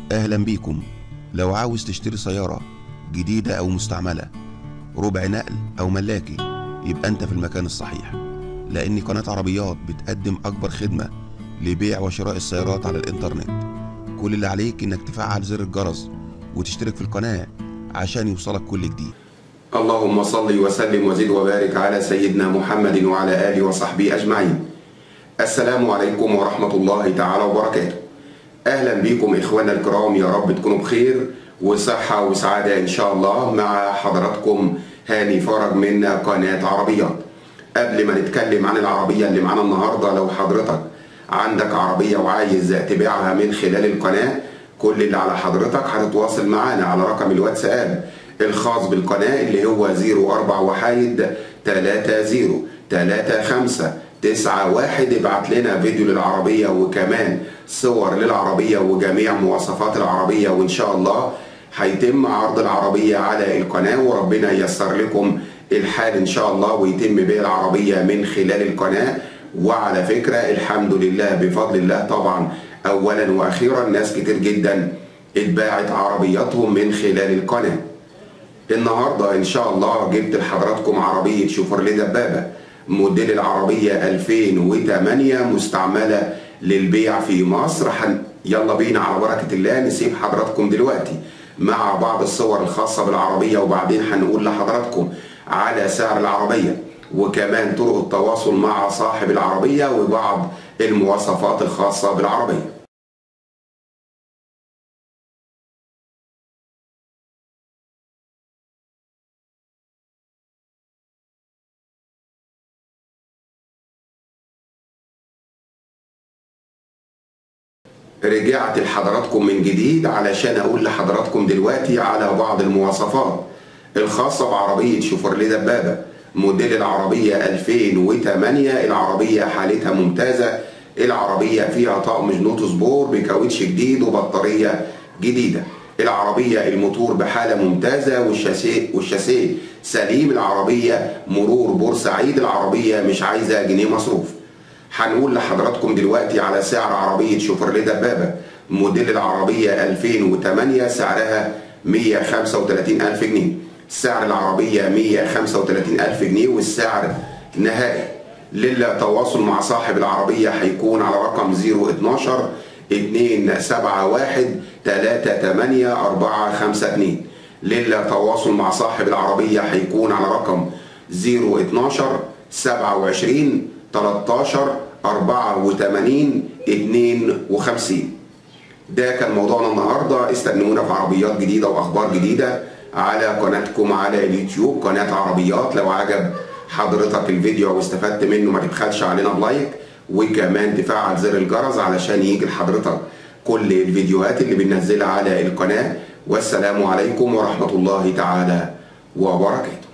أهلا بيكم لو عاوز تشتري سيارة جديدة أو مستعملة ربع نقل أو ملاكي يبقى أنت في المكان الصحيح لأن قناة عربيات بتقدم أكبر خدمة لبيع وشراء السيارات على الإنترنت كل اللي عليك إنك تفعل زر الجرس وتشترك في القناة عشان يوصلك كل جديد اللهم صل وسلم وزد وبارك على سيدنا محمد وعلى آله وصحبه أجمعين السلام عليكم ورحمة الله تعالى وبركاته أهلا بكم إخوانا الكرام يا رب تكونوا بخير وصحة وسعادة إن شاء الله مع حضراتكم هاني فرج من قناة عربيات قبل ما نتكلم عن العربية اللي معانا النهاردة لو حضرتك عندك عربية وعايز تبيعها من خلال القناة كل اللي على حضرتك هتتواصل معانا على رقم الواتساب الخاص بالقناة اللي هو 04 وحايد 30 35 تسعة واحد ابعت لنا فيديو للعربية وكمان صور للعربية وجميع مواصفات العربية وإن شاء الله هيتم عرض العربية على القناة وربنا ييسر لكم الحال إن شاء الله ويتم بيع العربية من خلال القناة وعلى فكرة الحمد لله بفضل الله طبعا أولا وأخيرا ناس كتير جدا اتباعت عربياتهم من خلال القناة النهاردة إن شاء الله جبت لحضراتكم عربية شوفرليه دبابة موديل العربية 2008 مستعملة للبيع في مصر حن... يلا بينا على بركة الله نسيب حضراتكم دلوقتي مع بعض الصور الخاصة بالعربية وبعدين هنقول لحضراتكم على سعر العربية وكمان طرق التواصل مع صاحب العربية وبعض المواصفات الخاصة بالعربية رجعت لحضراتكم من جديد علشان اقول لحضراتكم دلوقتي على بعض المواصفات الخاصة بعربية شوفرليه دبابة موديل العربية 2008 العربية حالتها ممتازة العربية فيها طقم جنوط سبور بكاوتش جديد وبطارية جديدة العربية الموتور بحالة ممتازة والشاسيه والشاسيه سليم العربية مرور بورسعيد العربية مش عايزة جنيه مصروف هنقول لحضراتكم دلوقتي على سعر عربية شوفرليه دبابة موديل العربية 2008 سعرها 135 ألف جنيه سعر العربية 135 ألف جنيه والسعر نهائي للتواصل مع صاحب العربية هيكون على رقم 012 271 38452 للتواصل مع صاحب العربية هيكون على رقم 012 27 13 84 52 ده كان موضوعنا النهارده استنونا في عربيات جديده واخبار جديده على قناتكم على اليوتيوب قناه عربيات لو عجب حضرتك الفيديو او استفدت منه ما تبخلش علينا بلايك وكمان تفعل زر الجرس علشان يجي لحضرتك كل الفيديوهات اللي بننزلها على القناه والسلام عليكم ورحمه الله تعالى وبركاته